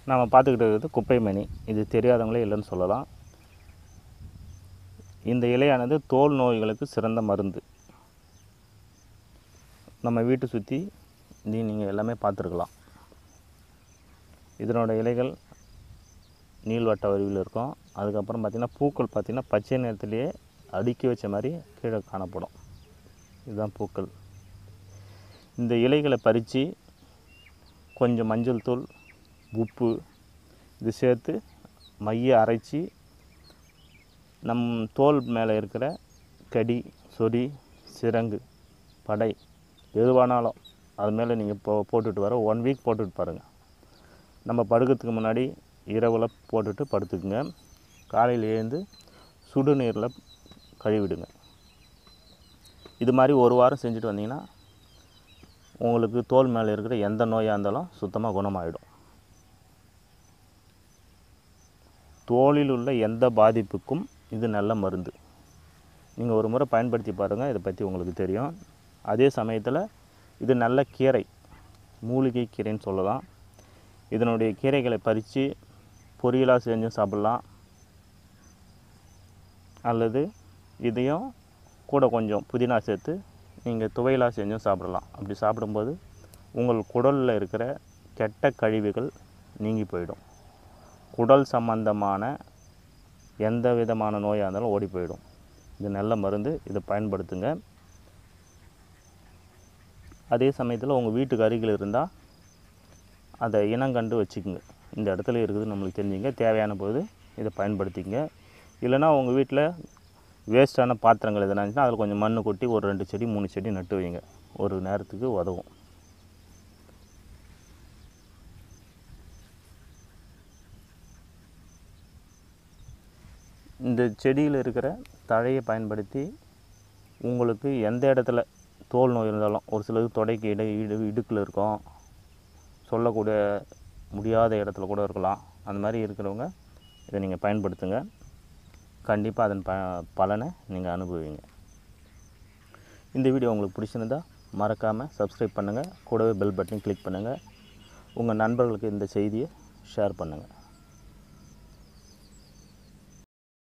நாம் பார்த்துக்கிட்டு இருக்கிறது குப்பை மணி இது தெரியாதவங்களே இல்லைன்னு சொல்லலாம் இந்த இலையானது தோல் நோய்களுக்கு சிறந்த மருந்து நம்ம வீட்டை சுற்றி நீ நீங்கள் எல்லாமே பார்த்துருக்கலாம் இதனோட இலைகள் நீள்வட்ட வடிவில் இருக்கும் அதுக்கப்புறம் பார்த்திங்கன்னா பூக்கள் பார்த்திங்கன்னா பச்சை நிறத்திலேயே அடுக்கி வச்ச மாதிரி கீழே காணப்படும் இதுதான் பூக்கள் இந்த இலைகளை பறித்து கொஞ்சம் மஞ்சள் தூள் உப்பு இது சேர்த்து மைய அரைச்சி நம் தோல் மேலே இருக்கிற கடி சொறி சிரங்கு படை எதுவானாலும் அது மேலே நீங்கள் போ போட்டுட்டு வர ஒன் வீக் போட்டுட்டு பாருங்கள் நம்ம படுக்கிறதுக்கு முன்னாடி இரவில் போட்டுட்டு படுத்துக்குங்க காலையில் எழுந்து சுடுநீரில் கழுவிடுங்க இது மாதிரி ஒரு வாரம் செஞ்சுட்டு வந்தீங்கன்னா உங்களுக்கு தோல் மேலே இருக்கிற எந்த நோயாக இருந்தாலும் சுத்தமாக குணமாயிடும் தோலில் உள்ள எந்த பாதிப்புக்கும் இது நல்ல மருந்து நீங்கள் ஒரு முறை பயன்படுத்தி பாருங்கள் இதை பற்றி உங்களுக்கு தெரியும் அதே சமயத்தில் இது நல்ல கீரை மூலிகை கீரைன்னு சொல்லலாம் இதனுடைய கீரைகளை பறித்து பொரியலாக செஞ்சும் சாப்பிட்லாம் அல்லது இதையும் கூட கொஞ்சம் புதினா சேர்த்து நீங்கள் துவையலாக செஞ்சும் சாப்பிடலாம் அப்படி சாப்பிடும்போது உங்கள் குடலில் இருக்கிற கெட்ட கழிவுகள் நீங்கி போயிடும் குடல் சம்பந்தமான எந்த விதமான நோயாக இருந்தாலும் ஓடி போயிடும் இது நல்ல மருந்து இதை பயன்படுத்துங்க அதே சமயத்தில் உங்கள் வீட்டுக்கு அருகில் இருந்தால் அதை இனங்கண்டு வச்சுக்கோங்க இந்த இடத்துல இருக்குது நம்மளுக்கு தெரிஞ்சுங்க தேவையான போது இதை பயன்படுத்திக்கங்க இல்லைன்னா உங்கள் வீட்டில் வேஸ்ட்டான பாத்திரங்கள் எதனா இருந்துச்சுன்னா அதில் கொஞ்சம் மண் கொட்டி ஒரு ரெண்டு செடி மூணு செடி நட்டு வைங்க ஒரு நேரத்துக்கு உதவும் இந்த செடியில் இருக்கிற தழையை பயன்படுத்தி உங்களுக்கு எந்த இடத்துல தோல் நோய் இருந்தாலும் ஒரு சிலருக்கு தொடைக்கு இடை இடு இடுக்கில் இருக்கும் சொல்லக்கூடிய முடியாத இடத்துல கூட இருக்கலாம் அந்த மாதிரி இருக்கிறவங்க இதை நீங்கள் பயன்படுத்துங்க கண்டிப்பாக அதன் ப பலனை நீங்கள் அனுபவிங்க இந்த வீடியோ உங்களுக்கு பிடிச்சிருந்தா மறக்காமல் சப்ஸ்கிரைப் பண்ணுங்கள் கூடவே பெல் பட்டனையும் கிளிக் பண்ணுங்கள் உங்கள் நண்பர்களுக்கு இந்த செய்தியை ஷேர் பண்ணுங்கள்